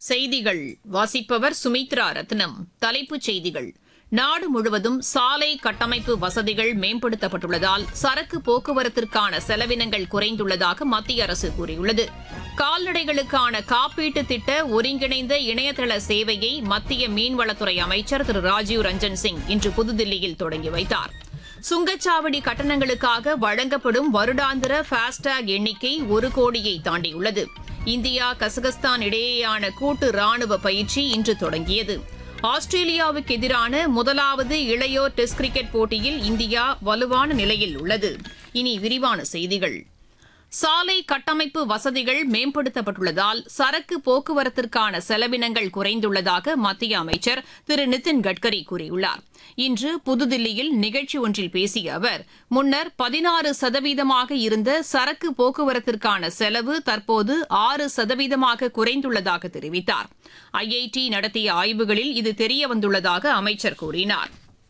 செய்திகள் வாசிப்பவர் சுமித்ரா ரத்னம் தலைப்புச் செய்திகள் நாடு முழுவதும் சாலை கட்டமைப்பு வசதிகள் மேம்படுத்தப்பட்டுள்ளதால் சரக்கு போக்குவரத்திற்கான செலவினங்கள் குறைந்துள்ளதாக மத்திய அரசு கூறியுள்ளது கால்நடைகளுக்கான காப்பீட்டு திட்ட ஒருங்கிணைந்த இணையதள சேவையை மத்திய மீன்வளத்துறை அமைச்சர் திரு ராஜீவ் ரஞ்சன் சிங் இன்று புதுதில்லியில் தொடங்கி வைத்தார் சுங்கச்சாவடி கட்டணங்களுக்காக வழங்கப்படும் வருடாந்திர ஃபாஸ்டேக் எண்ணிக்கை ஒரு கோடியை தாண்டியுள்ளது இந்தியா கசகஸ்தான் இடையேயான கூட்டு ராணுவ பயிற்சி இன்று தொடங்கியது ஆஸ்திரேலியாவுக்கு எதிரான முதலாவது இளையோர் டெஸ்ட் கிரிக்கெட் போட்டியில் இந்தியா வலுவான நிலையில் உள்ளது இனி விரிவான செய்திகள் சாலை கட்டமைப்பு வசதிகள் மேம்படுத்தப்பட்டுள்ளதால் சரக்கு போக்குவரத்திற்கான செலவினங்கள் குறைந்துள்ளதாக மத்திய அமைச்சர் திரு நிதின் கட்கரி கூறியுள்ளார் இன்று புதுதில்லியில் நிகழ்ச்சி ஒன்றில் பேசிய அவர் முன்னர் பதினாறு சதவீதமாக இருந்த சரக்கு போக்குவரத்திற்கான செலவு தற்போது ஆறு சதவீதமாக குறைந்துள்ளதாக தெரிவித்தார் ஐஐடி நடத்திய ஆய்வுகளில் இது தெரியவந்துள்ளதாக அமைச்சர் கூறினார்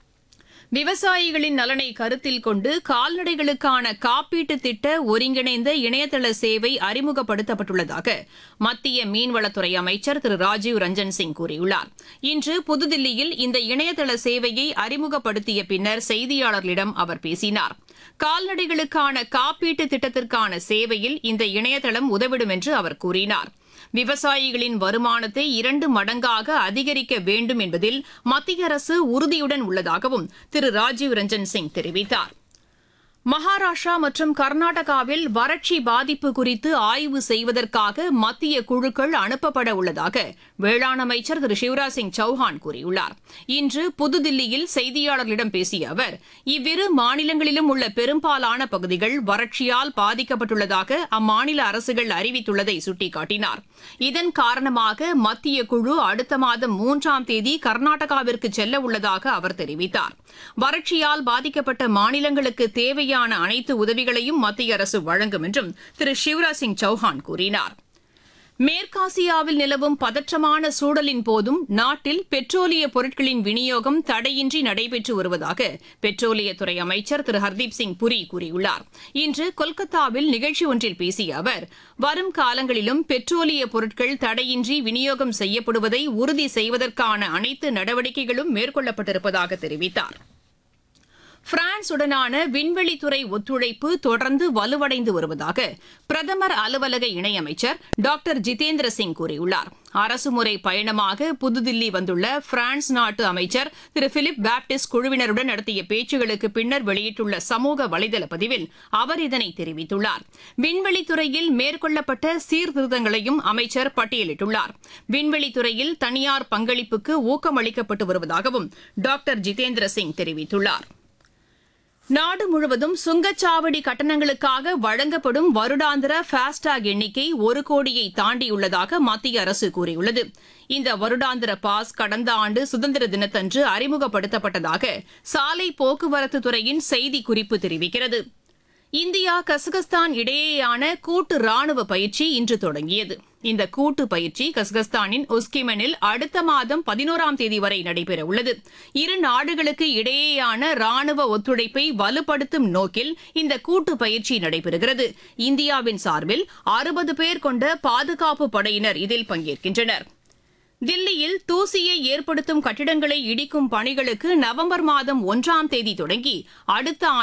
விவசாயிகளின் நலனை கருத்தில் கொண்டு கால்நடைகளுக்கான காப்பீட்டு திட்ட ஒருங்கிணைந்த இணையதள சேவை அறிமுகப்படுத்தப்பட்டுள்ளதாக மத்திய மீன்வளத்துறை அமைச்சர் திரு ராஜீவ் ரஞ்சன் சிங் கூறியுள்ளார் இன்று புதுதில்லியில் இந்த இணையதள சேவையை அறிமுகப்படுத்திய பின்னர் செய்தியாளர்களிடம் அவர் பேசினார் கால்நடைகளுக்கான காப்பீட்டு திட்டத்திற்கான சேவையில் இந்த இணையதளம் உதவிடும் என்று அவர் கூறினார் விவசாயிகளின் வருமானத்தை இரண்டு மடங்காக அதிகரிக்க வேண்டும் என்பதில் மத்திய அரசு உறுதியுடன் உள்ளதாகவும் திரு ராஜீவ் ரஞ்சன் சிங் தெரிவித்தார் மகாராஷ்டிரா மற்றும் கர்நாடகாவில் வறட்சி பாதிப்பு குறித்து ஆய்வு செய்வதற்காக மத்திய குழுக்கள் அனுப்பப்பட உள்ளதாக வேளாண் அமைச்சர் திரு சிவராஜ் சிங் சௌஹான் கூறியுள்ளார் இன்று புதுதில்லியில் செய்தியாளர்களிடம் பேசிய அவர் இவ்விரு மாநிலங்களிலும் உள்ள பெரும்பாலான பகுதிகள் வறட்சியால் பாதிக்கப்பட்டுள்ளதாக அம்மாநில அரசுகள் அறிவித்துள்ளதை சுட்டிக்காட்டினார் இதன் காரணமாக மத்திய குழு அடுத்த மாதம் மூன்றாம் தேதி கர்நாடகாவிற்கு செல்ல உள்ளதாக அவர் தெரிவித்தார் வறட்சியால் பாதிக்கப்பட்ட மாநிலங்களுக்கு தேவையான அனைத்து உதவிகளையும் மத்திய அரசு வழங்கும் என்றும் திரு சிவராஜ் சிங் சௌஹான் கூறினார் மேற்காசியாவில் நிலவும் பதற்றமான சூழலின் போதும் நாட்டில் பெட்ரோலிய பொருட்களின் விநியோகம் தடையின்றி நடைபெற்று வருவதாக பெட்ரோலியத்துறை அமைச்சர் திரு ஹர்தீப் சிங் புரி கூறியுள்ளார் இன்று கொல்கத்தாவில் நிகழ்ச்சி ஒன்றில் பேசிய அவர் வரும் காலங்களிலும் பெட்ரோலிய பொருட்கள் தடையின்றி விநியோகம் செய்யப்படுவதை உறுதி செய்வதற்கான அனைத்து நடவடிக்கைகளும் மேற்கொள்ளப்பட்டிருப்பதாக தெரிவித்தார் பிரான்சுடனான விண்வெளித்துறை ஒத்துழைப்பு தொடர்ந்து வலுவடைந்து வருவதாக பிரதமர் அலுவலக இணையமைச்சர் டாக்டர் ஜிதேந்திர சிங் கூறியுள்ளார் அரசுமுறை பயணமாக புதுதில்லி வந்துள்ள பிரான்ஸ் நாட்டு அமைச்சர் திரு பிலிப் பாப்டிஸ்ட் குழுவினருடன் நடத்திய பேச்சுகளுக்கு பின்னர் வெளியிட்டுள்ள சமூக வலைதள பதிவில் அவர் இதனை தெரிவித்துள்ளார் விண்வெளித்துறையில் மேற்கொள்ளப்பட்ட சீர்திருத்தங்களையும் அமைச்சர் பட்டியலிட்டுள்ளார் விண்வெளித்துறையில் தனியார் பங்களிப்புக்கு ஊக்கமளிக்கப்பட்டு வருவதாகவும் டாக்டர் ஜிதேந்திர சிங் தெரிவித்துள்ளார் நாடு முழுவதும் சுங்கச்சாவடி கட்டணங்களுக்காக வழங்கப்படும் வருடாந்திர ஃபாஸ்டேக் எண்ணிக்கை ஒரு கோடியை தாண்டியுள்ளதாக மத்திய அரசு கூறியுள்ளது இந்த வருடாந்திர பாஸ் கடந்த ஆண்டு சுதந்திர தினத்தன்று அறிமுகப்படுத்தப்பட்டதாக சாலை போக்குவரத்து துறையின் செய்திக்குறிப்பு தெரிவிக்கிறது இந்தியா கசகஸ்தான் இடையேயான கூட்டு ராணுவ பயிற்சி இன்று தொடங்கியது இந்த கூட்டு பயிற்சி கசகஸ்தானின் உஸ்கிமெனில் அடுத்த மாதம் பதினோராம் தேதி வரை நடைபெறவுள்ளது இரு நாடுகளுக்கு இடையேயான ராணுவ ஒத்துழைப்பை வலுப்படுத்தும் நோக்கில் இந்த கூட்டு பயிற்சி நடைபெறுகிறது இந்தியாவின் சார்பில் அறுபது பேர் கொண்ட பாதுகாப்பு படையினர் இதில் பங்கேற்கின்றனர் தில்லியில் தூசியை ஏற்படுத்தும் கட்டிடங்களை இடிக்கும் பணிகளுக்கு நவம்பர் மாதம் ஒன்றாம் தேதி தொடங்கி அடுத்த